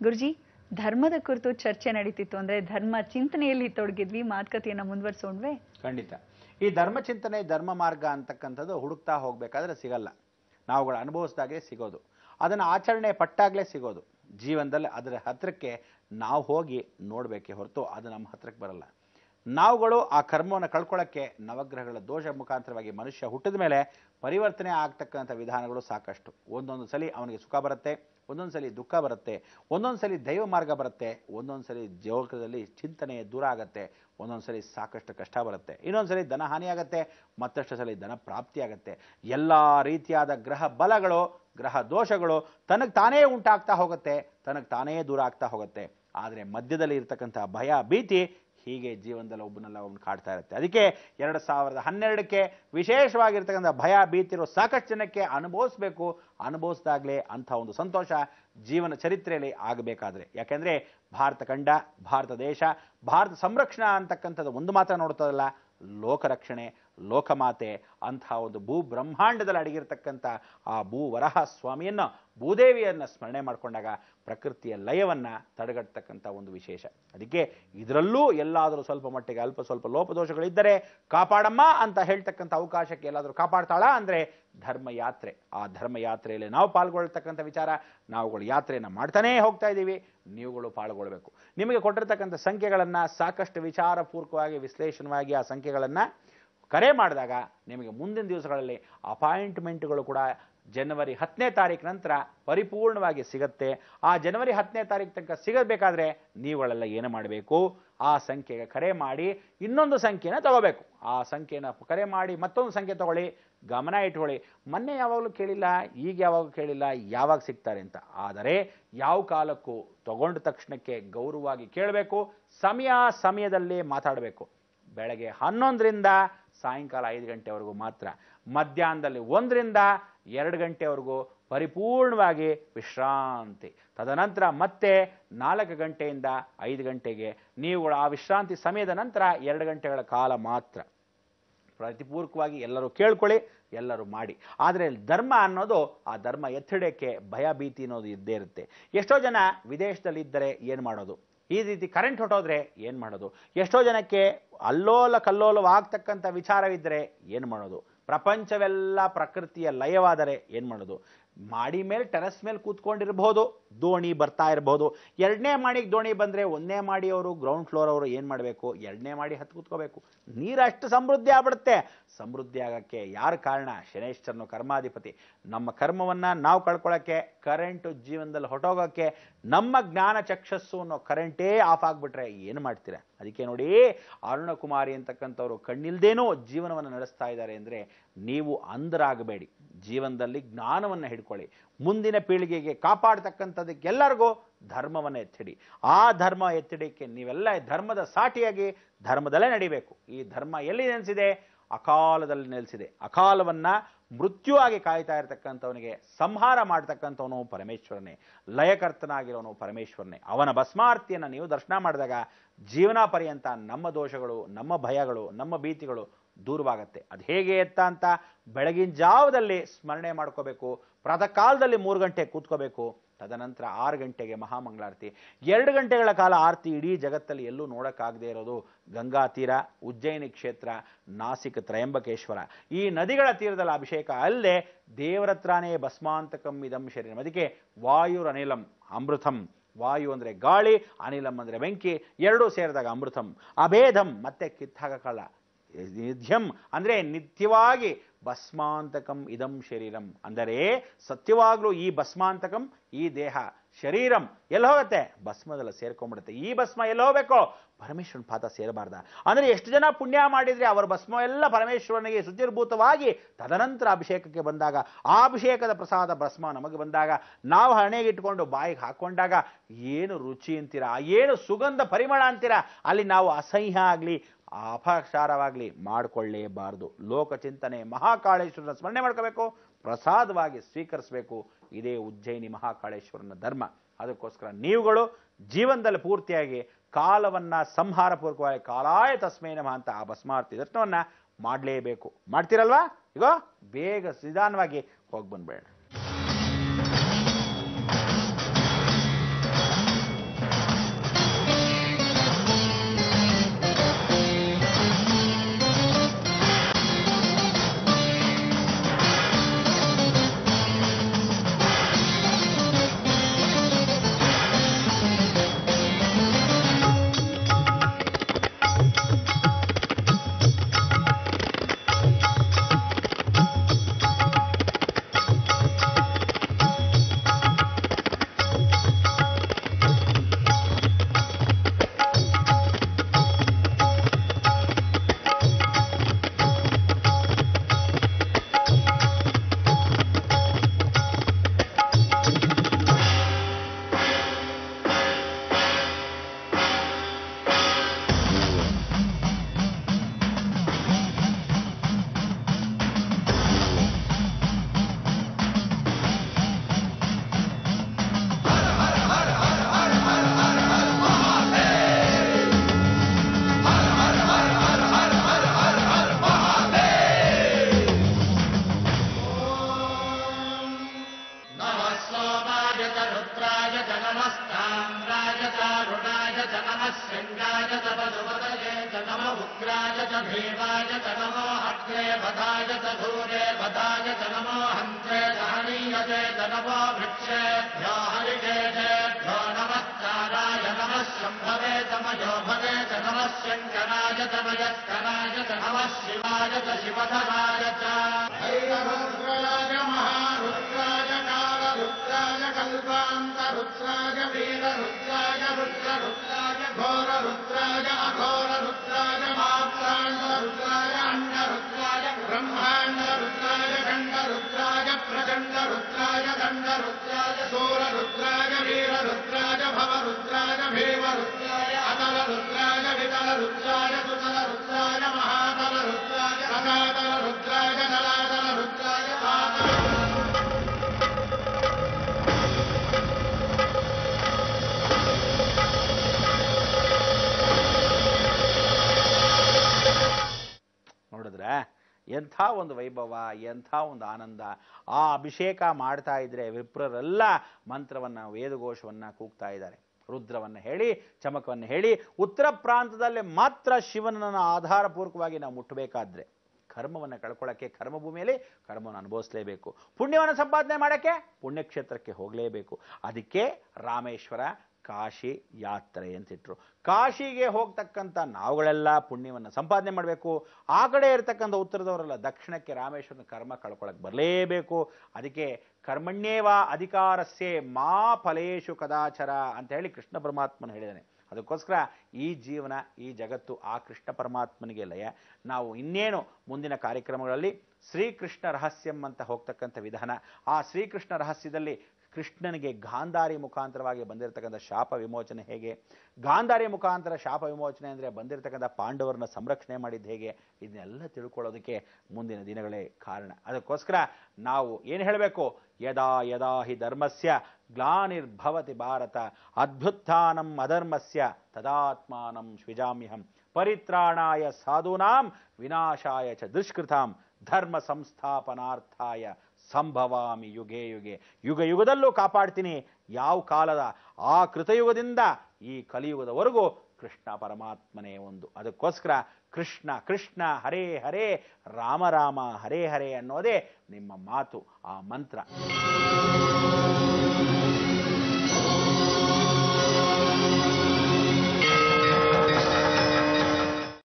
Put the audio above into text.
ಗುರುಜಿ ಧರ್ಮದ ಕುರಿತು ಚರ್ಚೆ ನಡೀತಿತ್ತು ಅಂದ್ರೆ ಧರ್ಮ ಚಿಂತನೆಯಲ್ಲಿ ತೊಡಗಿದ್ವಿ ಮಾತುಕತೆಯನ್ನ ಮುಂದುವರ್ಸೋಣ್ವೆ ಖಂಡಿತ ಈ ಧರ್ಮ ಚಿಂತನೆ ಧರ್ಮ ಮಾರ್ಗ ಅಂತಕ್ಕಂಥದ್ದು ಹುಡುಕ್ತಾ ಹೋಗ್ಬೇಕಾದ್ರೆ ಸಿಗಲ್ಲ ನಾವುಗಳು ಅನುಭವಿಸಿದಾಗಲೇ ಸಿಗೋದು ಅದನ್ನು ಆಚರಣೆ ಪಟ್ಟಾಗಲೇ ಸಿಗೋದು ಜೀವನದಲ್ಲಿ ಅದರ ಹತ್ರಕ್ಕೆ ನಾವು ಹೋಗಿ ನೋಡಬೇಕೇ ಹೊರತು ಅದು ನಮ್ಮ ಹತ್ರಕ್ಕೆ ಬರಲ್ಲ ನಾವುಗಳು ಆ ಕರ್ಮವನ್ನು ಕಳ್ಕೊಳ್ಳೋಕ್ಕೆ ನವಗ್ರಹಗಳ ದೋಷ ಮುಖಾಂತರವಾಗಿ ಮನುಷ್ಯ ಹುಟ್ಟಿದ ಮೇಲೆ ಪರಿವರ್ತನೆ ಆಗ್ತಕ್ಕಂಥ ವಿಧಾನಗಳು ಸಾಕಷ್ಟು ಒಂದೊಂದು ಸಲ ಅವನಿಗೆ ಸುಖ ಬರುತ್ತೆ ಒಂದೊಂದು ಸಲ ದುಃಖ ಬರುತ್ತೆ ಒಂದೊಂದು ಸಲ ದೈವ ಮಾರ್ಗ ಬರುತ್ತೆ ಒಂದೊಂದು ಸಲ ಜೀವಕದಲ್ಲಿ ಚಿಂತನೆ ದೂರ ಆಗುತ್ತೆ ಒಂದೊಂದು ಸಲ ಸಾಕಷ್ಟು ಕಷ್ಟ ಬರುತ್ತೆ ಇನ್ನೊಂದು ಸಲ ಧನ ಹಾನಿ ಆಗುತ್ತೆ ಮತ್ತಷ್ಟು ಸಲ ಧನ ಪ್ರಾಪ್ತಿ ಆಗುತ್ತೆ ಎಲ್ಲ ರೀತಿಯಾದ ಗ್ರಹ ಬಲಗಳು ಗ್ರಹ ದೋಷಗಳು ತನಗೆ ತಾನೇ ಉಂಟಾಗ್ತಾ ಹೋಗುತ್ತೆ ತನಗೆ ತಾನೇ ದೂರ ಆಗ್ತಾ ಹೋಗುತ್ತೆ ಆದರೆ ಮಧ್ಯದಲ್ಲಿ ಇರ್ತಕ್ಕಂಥ ಭಯ ಭೀತಿ ಹೀಗೆ ಜೀವನದಲ್ಲಿ ಒಬ್ಬನೆಲ್ಲ ಒಬ್ಬನು ಕಾಡ್ತಾ ಇರುತ್ತೆ ಅದಕ್ಕೆ ಎರಡು ಸಾವಿರದ ಹನ್ನೆರಡಕ್ಕೆ ವಿಶೇಷವಾಗಿರ್ತಕ್ಕಂಥ ಭಯ ಭೀತಿರೋ ಸಾಕಷ್ಟು ಜನಕ್ಕೆ ಅನುಭವಿಸ್ಬೇಕು ಅನುಭವಿಸಿದಾಗಲೇ ಅಂಥ ಒಂದು ಸಂತೋಷ ಜೀವನ ಚರಿತ್ರೆಯಲ್ಲಿ ಆಗಬೇಕಾದ್ರೆ ಯಾಕೆಂದರೆ ಭಾರತ ಖಂಡ ಭಾರತ ದೇಶ ಭಾರತ ಸಂರಕ್ಷಣಾ ಅಂತಕ್ಕಂಥದ್ದು ಒಂದು ಮಾತ್ರ ನೋಡ್ತದಲ್ಲ ಲೋಕರಕ್ಷಣೆ ಲೋಕಮಾತೆ ಅಂಥ ಒಂದು ಭೂ ಬ್ರಹ್ಮಾಂಡದಲ್ಲಿ ಅಡಗಿರ್ತಕ್ಕಂಥ ಆ ಭೂ ವರಹ ಸ್ವಾಮಿಯನ್ನು ಭೂದೇವಿಯನ್ನು ಸ್ಮರಣೆ ಮಾಡಿಕೊಂಡಾಗ ಪ್ರಕೃತಿಯ ಲಯವನ್ನು ತಡೆಗಟ್ಟತಕ್ಕಂಥ ಒಂದು ವಿಶೇಷ ಅದಕ್ಕೆ ಇದರಲ್ಲೂ ಎಲ್ಲಾದರೂ ಸ್ವಲ್ಪ ಮಟ್ಟಿಗೆ ಅಲ್ಪ ಸ್ವಲ್ಪ ಲೋಪದೋಷಗಳಿದ್ದರೆ ಕಾಪಾಡಮ್ಮ ಅಂತ ಹೇಳ್ತಕ್ಕಂಥ ಅವಕಾಶಕ್ಕೆ ಎಲ್ಲಾದರೂ ಕಾಪಾಡ್ತಾಳ ಅಂದರೆ ಧರ್ಮಯಾತ್ರೆ ಆ ಧರ್ಮಯಾತ್ರೆಯಲ್ಲಿ ನಾವು ಪಾಲ್ಗೊಳ್ತಕ್ಕಂಥ ವಿಚಾರ ನಾವುಗಳು ಯಾತ್ರೆಯನ್ನು ಮಾಡ್ತಾನೇ ಹೋಗ್ತಾ ಇದ್ದೀವಿ ನೀವುಗಳು ಪಾಲ್ಗೊಳ್ಬೇಕು ನಿಮಗೆ ಕೊಟ್ಟಿರ್ತಕ್ಕಂಥ ಸಂಖ್ಯೆಗಳನ್ನು ಸಾಕಷ್ಟು ವಿಚಾರಪೂರ್ವಕವಾಗಿ ವಿಶ್ಲೇಷಣವಾಗಿ ಆ ಸಂಖ್ಯೆಗಳನ್ನು ಕರೆ ಮಾಡಿದಾಗ ನಿಮಗೆ ಮುಂದಿನ ದಿವಸಗಳಲ್ಲಿ ಅಪಾಯಿಂಟ್ಮೆಂಟ್ಗಳು ಕೂಡ ಜನವರಿ ಹತ್ತನೇ ತಾರೀಕು ನಂತರ ಪರಿಪೂರ್ಣವಾಗಿ ಸಿಗತ್ತೆ ಆ ಜನವರಿ ಹತ್ತನೇ ತಾರೀಕು ತನಕ ಸಿಗಬೇಕಾದ್ರೆ ನೀವುಗಳೆಲ್ಲ ಏನು ಮಾಡಬೇಕು ಆ ಸಂಖ್ಯೆಗೆ ಕರೆ ಮಾಡಿ ಇನ್ನೊಂದು ಸಂಖ್ಯೆನ ತಗೋಬೇಕು ಆ ಸಂಖ್ಯೆನ ಕರೆ ಮಾಡಿ ಮತ್ತೊಂದು ಸಂಖ್ಯೆ ತಗೊಳ್ಳಿ ಗಮನ ಇಟ್ಕೊಳ್ಳಿ ಮೊನ್ನೆ ಯಾವಾಗಲೂ ಕೇಳಿಲ್ಲ ಈಗ ಯಾವಾಗ ಕೇಳಿಲ್ಲ ಯಾವಾಗ ಸಿಗ್ತಾರೆ ಅಂತ ಆದರೆ ಯಾವ ಕಾಲಕ್ಕೂ ತಗೊಂಡ ತಕ್ಷಣಕ್ಕೆ ಗೌರವವಾಗಿ ಕೇಳಬೇಕು ಸಮಯ ಸಮಯದಲ್ಲಿ ಮಾತಾಡಬೇಕು ಬೆಳಗ್ಗೆ ಹನ್ನೊಂದರಿಂದ ಸಾಯಂಕಾಲ ಐದು ಗಂಟೆವರೆಗೂ ಮಾತ್ರ ಮಧ್ಯಾಹ್ನದಲ್ಲಿ ಒಂದರಿಂದ ಎರಡು ಗಂಟೆವರೆಗೂ ಪರಿಪೂರ್ಣವಾಗಿ ವಿಶ್ರಾಂತಿ ತದನಂತರ ಮತ್ತೆ ನಾಲ್ಕು ಗಂಟೆಯಿಂದ ಐದು ಗಂಟೆಗೆ ನೀವುಗಳು ಆ ವಿಶ್ರಾಂತಿ ಸಮಯದ ನಂತರ ಎರಡು ಗಂಟೆಗಳ ಕಾಲ ಮಾತ್ರ ಪ್ರತಿಪೂರ್ವಕವಾಗಿ ಎಲ್ಲರೂ ಕೇಳ್ಕೊಳ್ಳಿ ಎಲ್ಲರೂ ಮಾಡಿ ಆದರೆ ಧರ್ಮ ಅನ್ನೋದು ಆ ಧರ್ಮ ಎತ್ತಿಡಕ್ಕೆ ಭಯ ಭೀತಿ ಅನ್ನೋದು ಇದ್ದೇ ಇರುತ್ತೆ ಎಷ್ಟೋ ಜನ ವಿದೇಶದಲ್ಲಿದ್ದರೆ ಏನು ಮಾಡೋದು ಈ ರೀತಿ ಕರೆಂಟ್ ಹೊಟ್ಟೋದ್ರೆ ಏನು ಮಾಡೋದು ಎಷ್ಟೋ ಜನಕ್ಕೆ ಅಲ್ಲೋಲ ಕಲ್ಲೋಲವಾಗ್ತಕ್ಕಂಥ ವಿಚಾರವಿದ್ದರೆ ಏನು ಮಾಡೋದು ಪ್ರಪಂಚವೆಲ್ಲ ಪ್ರಕೃತಿಯ ಲಯವಾದರೆ ಏನು ಮಾಡೋದು ಮಾಡಿ ಮೇಲೆ ಟೆರಸ್ ಮೇಲೆ ಕೂತ್ಕೊಂಡಿರ್ಬೋದು ದೋಣಿ ಬರ್ತಾ ಇರ್ಬೋದು ಎರಡನೇ ಮಾಡಿಗೆ ದೋಣಿ ಬಂದರೆ ಒಂದನೇ ಮಾಡಿ ಅವರು ಗ್ರೌಂಡ್ ಫ್ಲೋರ್ ಅವರು ಏನು ಮಾಡಬೇಕು ಎರಡನೇ ಮಾಡಿ ಹತ್ತು ಕೂತ್ಕೋಬೇಕು ನೀರು ಅಷ್ಟು ಸಮೃದ್ಧಿ ಆಗ್ಬಿಡುತ್ತೆ ಸಮೃದ್ಧಿ ಆಗಕ್ಕೆ ಯಾರು ಕಾರಣ ಶನೇಶ್ವರನು ಕರ್ಮಾಧಿಪತಿ ನಮ್ಮ ಕರ್ಮವನ್ನು ನಾವು ಕಳ್ಕೊಳ್ಳೋಕ್ಕೆ ಕರೆಂಟು ಜೀವನದಲ್ಲಿ ಹೊಟ್ಟೋಗೋಕ್ಕೆ ನಮ್ಮ ಜ್ಞಾನ ಚಕ್ಷಸ್ಸು ಅನ್ನೋ ಕರೆಂಟೇ ಆಫ್ ಆಗಿಬಿಟ್ರೆ ಏನು ಮಾಡ್ತೀರಾ ಅದಕ್ಕೆ ನೋಡಿ ಅರುಣಕುಮಾರಿ ಅಂತಕ್ಕಂಥವ್ರು ಕಣ್ಣಿಲ್ದೇನೂ ಜೀವನವನ್ನು ನಡೆಸ್ತಾ ಇದ್ದಾರೆ ಅಂದರೆ ನೀವು ಅಂಧರಾಗಬೇಡಿ ಜೀವನದಲ್ಲಿ ಜ್ಞಾನವನ್ನು ಹಿಡ್ಕೊಳ್ಳಿ ಮುಂದಿನ ಪೀಳಿಗೆಗೆ ಕಾಪಾಡ್ತಕ್ಕಂಥದ್ದಕ್ಕೆಲ್ಲರಿಗೂ ಧರ್ಮವನ್ನು ಎತ್ತಿಡಿ ಆ ಧರ್ಮ ಎತ್ತಿಡಕ್ಕೆ ನೀವೆಲ್ಲ ಧರ್ಮದ ಸಾಟಿಯಾಗಿ ಧರ್ಮದಲ್ಲೇ ನಡಿಬೇಕು ಈ ಧರ್ಮ ಎಲ್ಲಿ ನೆಲೆಸಿದೆ ಅಕಾಲದಲ್ಲಿ ನೆಲೆಸಿದೆ ಅಕಾಲವನ್ನ ಮೃತ್ಯುವಾಗಿ ಕಾಯ್ತಾ ಇರತಕ್ಕಂಥವನಿಗೆ ಸಂಹಾರ ಮಾಡ್ತಕ್ಕಂಥವನು ಪರಮೇಶ್ವರನೇ ಲಯಕರ್ತನಾಗಿರೋನು ಪರಮೇಶ್ವರನೇ ಅವನ ಭಸ್ಮಾರ್ತಿಯನ್ನು ನೀವು ದರ್ಶನ ಮಾಡಿದಾಗ ಜೀವನ ಪರ್ಯಂತ ನಮ್ಮ ದೋಷಗಳು ನಮ್ಮ ಭಯಗಳು ನಮ್ಮ ಭೀತಿಗಳು ದೂರವಾಗತ್ತೆ ಅದು ಹೇಗೆ ಎತ್ತ ಅಂತ ಬೆಳಗಿನ ಜಾವದಲ್ಲಿ ಸ್ಮರಣೆ ಮಾಡ್ಕೋಬೇಕು ಪ್ರಾತಃ ಕಾಲದಲ್ಲಿ ಮೂರು ಗಂಟೆ ಕೂತ್ಕೋಬೇಕು ತದನಂತರ ಆರು ಗಂಟೆಗೆ ಮಹಾಮಂಗಳಾರತಿ ಎರಡು ಗಂಟೆಗಳ ಕಾಲ ಆರತಿ ಇಡೀ ಜಗತ್ತಲ್ಲಿ ಎಲ್ಲೂ ನೋಡೋಕ್ಕಾಗದೇ ಇರೋದು ಗಂಗಾ ತೀರ ಉಜ್ಜಯಿನಿ ಕ್ಷೇತ್ರ ನಾಸಿಕ್ ತ್ರಯಂಬಕೇಶ್ವರ ಈ ನದಿಗಳ ತೀರದಲ್ಲಿ ಅಭಿಷೇಕ ಅಲ್ಲದೆ ದೇವರತ್ರನೇ ಭಸ್ಮಾಂತಕಂ ಇದಂ ಶರೀರಂ ಅದಕ್ಕೆ ವಾಯುರನಿಲಂ ಅಮೃತಂ ವಾಯು ಅಂದರೆ ಗಾಳಿ ಅನಿಲಂ ಅಂದರೆ ಬೆಂಕಿ ಎರಡೂ ಸೇರಿದಾಗ ಅಮೃತಂ ಅಭೇದಂ ಮತ್ತೆ ಕಿತ್ತಾಗಕ್ಕಲ್ಲ ನಿಧ್ಯಂ ಅಂದರೆ ನಿತ್ಯವಾಗಿ ಭಸ್ಮಾಂತಕಂ ಇದಂ ಶರೀರಂ ಅಂದರೆ ಸತ್ಯವಾಗ್ಲೂ ಈ ಭಸ್ಮಾಂತಕಂ ಈ ದೇಹ ಶರೀರಂ ಎಲ್ಲಿ ಹೋಗುತ್ತೆ ಭಸ್ಮದಲ್ಲ ಸೇರ್ಕೊಂಡ್ಬಿಡುತ್ತೆ ಈ ಭಸ್ಮ ಎಲ್ಲಿ ಹೋಗ್ಬೇಕು ಪರಮೇಶ್ವರನ ಪಾದ ಸೇರಬಾರ್ದ ಅಂದರೆ ಎಷ್ಟು ಜನ ಪುಣ್ಯ ಮಾಡಿದ್ರೆ ಅವರ ಭಸ್ಮ ಎಲ್ಲ ಪರಮೇಶ್ವರನಿಗೆ ಶುಚಿರ್ಭೂತವಾಗಿ ತದನಂತರ ಅಭಿಷೇಕಕ್ಕೆ ಬಂದಾಗ ಆ ಅಭಿಷೇಕದ ಪ್ರಸಾದ ಭಸ್ಮ ನಮಗೆ ಬಂದಾಗ ನಾವು ಹಣೆಗೆ ಇಟ್ಕೊಂಡು ಬಾಯಿಗೆ ಹಾಕೊಂಡಾಗ ಏನು ರುಚಿ ಅಂತೀರಾ ಏನು ಸುಗಂಧ ಪರಿಮಳ ಅಂತೀರಾ ಅಲ್ಲಿ ನಾವು ಅಸಹ್ಯ ಆಗಲಿ ಅಪಚಾರವಾಗಲಿ ಮಾಡಿಕೊಳ್ಳೇಬಾರದು ಲೋಕಚಿಂತನೆ ಮಹಾಕಾಳೇಶ್ವರನ ಸ್ಮರಣೆ ಮಾಡ್ಕೋಬೇಕು ಪ್ರಸಾದವಾಗಿ ಸ್ವೀಕರಿಸಬೇಕು ಇದೇ ಉಜ್ಜಯಿನಿ ಮಹಾಕಾಳೇಶ್ವರನ ಧರ್ಮ ಅದಕ್ಕೋಸ್ಕರ ನೀವುಗಳು ಜೀವನದಲ್ಲಿ ಪೂರ್ತಿಯಾಗಿ ಕಾಲವನ್ನ ಸಂಹಾರಪೂರ್ವಕವಾಗಿ ಕಾಲಾಯ ತಸ್ಮೈ ನಮಃ ಅಂತ ಆ ಭಸ್ಮಾರ್ತಿ ದರ್ಶನವನ್ನ ಮಾಡಲೇಬೇಕು ಮಾಡ್ತೀರಲ್ವಾ ಈಗ ಬೇಗ ನಿಧಾನವಾಗಿ ಹೋಗಿ ಬಂದ್ಬೇಡ चारुणाय च नमः शृङ्गाय च पशुपतये च नम उग्राय च भीमाय च नमो हत्रे वधाय च धूरे वधाय च नमो हन्त्रे च हनीयते च नमो वृक्षेभ्यो हरिकेशेभ्यो नमः चाराय नमः शम्भवे समयो भवे च नमः शङ्कराय च मयस्कराय च नमः शिवाय च शिवधराय च भैरवरुद्राय महारुद्राय कालरुद्राय कल्पान्तरुद्राय वीररुद्राय रुद्ररुद्राय घोररुद्राय अघोररुद्राय मात्राण्डरुद्राय अण्डरुद्राय ब्रह्माण्डरुद्राय खण्डरुद्राय प्रचण्डरुद्राय दण्डरुद्राय सूररुद्राय वीररुद्राय भवरुद्राय भीमरुद्राय अतलरुद्राय वितलरुद्राय सुतलरुद्राय महातलरुद्राय रसातलरुद्राय जलातलरुद्राय पातल ನೋಡಿದ್ರೆ ಎಂಥ ಒಂದು ವೈಭವ ಎಂಥ ಒಂದು ಆನಂದ ಆ ಅಭಿಷೇಕ ಮಾಡ್ತಾ ಇದ್ರೆ ವಿಪ್ರರೆಲ್ಲ ಮಂತ್ರವನ್ನ ವೇದಘೋಷವನ್ನ ಕೂಗ್ತಾ ಇದ್ದಾರೆ ರುದ್ರವನ್ನ ಹೇಳಿ ಚಮಕವನ್ನು ಹೇಳಿ ಉತ್ತರ ಪ್ರಾಂತದಲ್ಲಿ ಮಾತ್ರ ಶಿವನನ್ನು ಆಧಾರಪೂರ್ವಕವಾಗಿ ನಾವು ಮುಟ್ಟಬೇಕಾದ್ರೆ ಕರ್ಮವನ್ನು ಕಳ್ಕೊಳ್ಳೋಕ್ಕೆ ಕರ್ಮಭೂಮಿಯಲ್ಲಿ ಕರ್ಮವನ್ನು ಅನುಭವಿಸಲೇಬೇಕು ಪುಣ್ಯವನ್ನು ಸಂಪಾದನೆ ಮಾಡೋಕ್ಕೆ ಪುಣ್ಯಕ್ಷೇತ್ರಕ್ಕೆ ಹೋಗಲೇಬೇಕು ಅದಕ್ಕೆ ರಾಮೇಶ್ವರ ಕಾಶಿ ಯಾತ್ರೆ ಅಂತಿಟ್ರು ಕಾಶಿಗೆ ಹೋಗ್ತಕ್ಕಂಥ ನಾವುಗಳೆಲ್ಲ ಪುಣ್ಯವನ್ನು ಸಂಪಾದನೆ ಮಾಡಬೇಕು ಆ ಕಡೆ ಇರತಕ್ಕಂಥ ಉತ್ತರದವರೆಲ್ಲ ದಕ್ಷಿಣಕ್ಕೆ ರಾಮೇಶ್ವರನ ಕರ್ಮ ಕಳ್ಕೊಳಕ್ಕೆ ಬರಲೇಬೇಕು ಅದಕ್ಕೆ ಕರ್ಮಣ್ಯೇವ ಅಧಿಕಾರಸ್ಯೆ ಮಾ ಫಲೇಶು ಕದಾಚರ ಅಂತ ಹೇಳಿ ಕೃಷ್ಣ ಪರಮಾತ್ಮನ ಹೇಳಿದ್ದಾನೆ ಅದಕ್ಕೋಸ್ಕರ ಈ ಜೀವನ ಈ ಜಗತ್ತು ಆ ಕೃಷ್ಣ ಪರಮಾತ್ಮನಿಗೆ ಲಯ ನಾವು ಇನ್ನೇನು ಮುಂದಿನ ಕಾರ್ಯಕ್ರಮಗಳಲ್ಲಿ ಶ್ರೀಕೃಷ್ಣ ರಹಸ್ಯಂ ಅಂತ ಹೋಗ್ತಕ್ಕಂಥ ವಿಧಾನ ಆ ಶ್ರೀಕೃಷ್ಣ ರಹಸ್ಯದಲ್ಲಿ ಕೃಷ್ಣನಿಗೆ ಗಾಂಧಾರಿ ಮುಖಾಂತರವಾಗಿ ಬಂದಿರತಕ್ಕಂಥ ಶಾಪ ವಿಮೋಚನೆ ಹೇಗೆ ಗಾಂಧಾರಿ ಮುಖಾಂತರ ಶಾಪ ವಿಮೋಚನೆ ಅಂದರೆ ಬಂದಿರತಕ್ಕಂಥ ಪಾಂಡವರನ್ನ ಸಂರಕ್ಷಣೆ ಮಾಡಿದ್ದು ಹೇಗೆ ಇದನ್ನೆಲ್ಲ ತಿಳ್ಕೊಳ್ಳೋದಕ್ಕೆ ಮುಂದಿನ ದಿನಗಳೇ ಕಾರಣ ಅದಕ್ಕೋಸ್ಕರ ನಾವು ಏನು ಹೇಳಬೇಕು ಯದಾ ಯದಾ ಹಿ ಧರ್ಮಸ್ಯ ಗ್ಲಾನಿರ್ಭವತಿ ಭಾರತ ಅದ್ಭುತ್ಥಾನಂ ಅಧರ್ಮಸ್ಯ ತದಾತ್ಮಾನಂ ಸ್ವಿಜಾಮ್ಯಹಂ ಪರಿತ್ರಾಣಾಯ ಸಾಧೂನಾಂ ವಿನಾಶಾಯ ಚ ದುಷ್ಕೃತಾಂ ಧರ್ಮ ಸಂಸ್ಥಾಪನಾರ್ಥಾಯ ಸಂಭವಾಮಿ ಯುಗೆ ಯುಗೆ ಯುಗ ಯುಗದಲ್ಲೂ ಕಾಪಾಡ್ತೀನಿ ಯಾವ ಕಾಲದ ಆ ಕೃತಯುಗದಿಂದ ಈ ಕಲಿಯುಗದವರೆಗೂ ಕೃಷ್ಣ ಪರಮಾತ್ಮನೇ ಒಂದು ಅದಕ್ಕೋಸ್ಕರ ಕೃಷ್ಣ ಕೃಷ್ಣ ಹರೇ ಹರೇ ರಾಮ ರಾಮ ಹರೇ ಹರೇ ಅನ್ನೋದೇ ನಿಮ್ಮ ಮಾತು ಆ ಮಂತ್ರ